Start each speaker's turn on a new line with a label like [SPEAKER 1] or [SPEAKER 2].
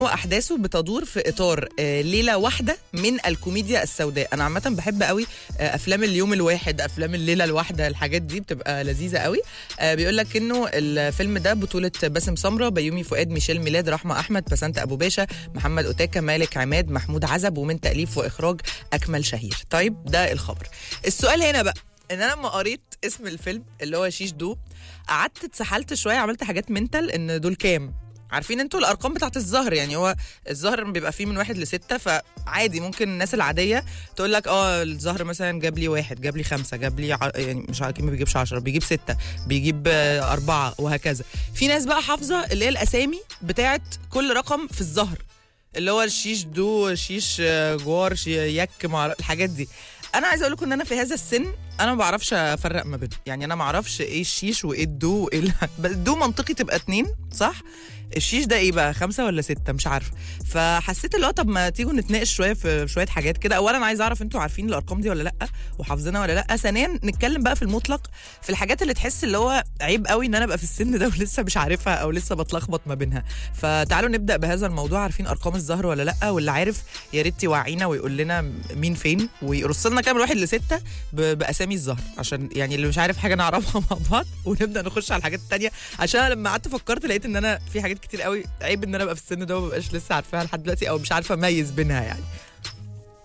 [SPEAKER 1] واحداثه بتدور في اطار آه، ليله واحده من الكوميديا السوداء انا عامه بحب قوي آه، افلام اليوم الواحد افلام الليله الواحده الحاجات دي بتبقى لذيذه قوي بيقول لك انه الفيلم ده بطوله باسم سمره بيومي فؤاد ميشيل ميلاد رحمه احمد بسنت ابو باشا محمد اوتاكا مالك عماد محمود عزب ومن تاليف واخراج اكمل شهير طيب ده الخبر السؤال هنا بقى ان انا لما قريت اسم الفيلم اللي هو شيش دو قعدت اتسحلت شويه عملت حاجات منتال ان دول كام عارفين انتوا الارقام بتاعت الظهر يعني هو الظهر بيبقى فيه من واحد لستة فعادي ممكن الناس العاديه تقول لك اه الظهر مثلا جاب لي واحد جاب لي خمسه جاب لي ع... يعني مش اكيد ما بيجيبش عشرة بيجيب ستة بيجيب آه، أربعة وهكذا في ناس بقى حافظه اللي هي الاسامي بتاعت كل رقم في الظهر اللي هو الشيش دو شيش آه، جوار شي يك مع الحاجات دي انا عايزه اقول لكم ان انا في هذا السن انا ما بعرفش افرق ما بينهم يعني انا ما اعرفش ايه الشيش وايه الدو وايه ال- بس الدو منطقي تبقى اتنين صح الشيش ده ايه بقى خمسة ولا ستة مش عارفة فحسيت اللي هو طب ما تيجوا نتناقش شوية في شوية حاجات كده أولا عايز أعرف أنتوا عارفين الأرقام دي ولا لأ وحافظينها ولا لأ ثانيا نتكلم بقى في المطلق في الحاجات اللي تحس اللي هو عيب قوي إن أنا أبقى في السن ده ولسه مش عارفها أو لسه بتلخبط ما بينها فتعالوا نبدأ بهذا الموضوع عارفين أرقام الظهر ولا لأ واللي عارف يا ريت يوعينا ويقول لنا مين فين ويرص لنا كام من واحد لستة ب- بأسامي الظهر عشان يعني اللي مش عارف حاجة نعرفها مع بعض ونبدأ نخش على الحاجات التانية عشان أنا لما قعدت فكرت لقيت ان انا في حاجات كتير قوي عيب ان انا ابقى في السن ده ومبقاش لسه عارفاها لحد دلوقتي او مش عارفه اميز بينها يعني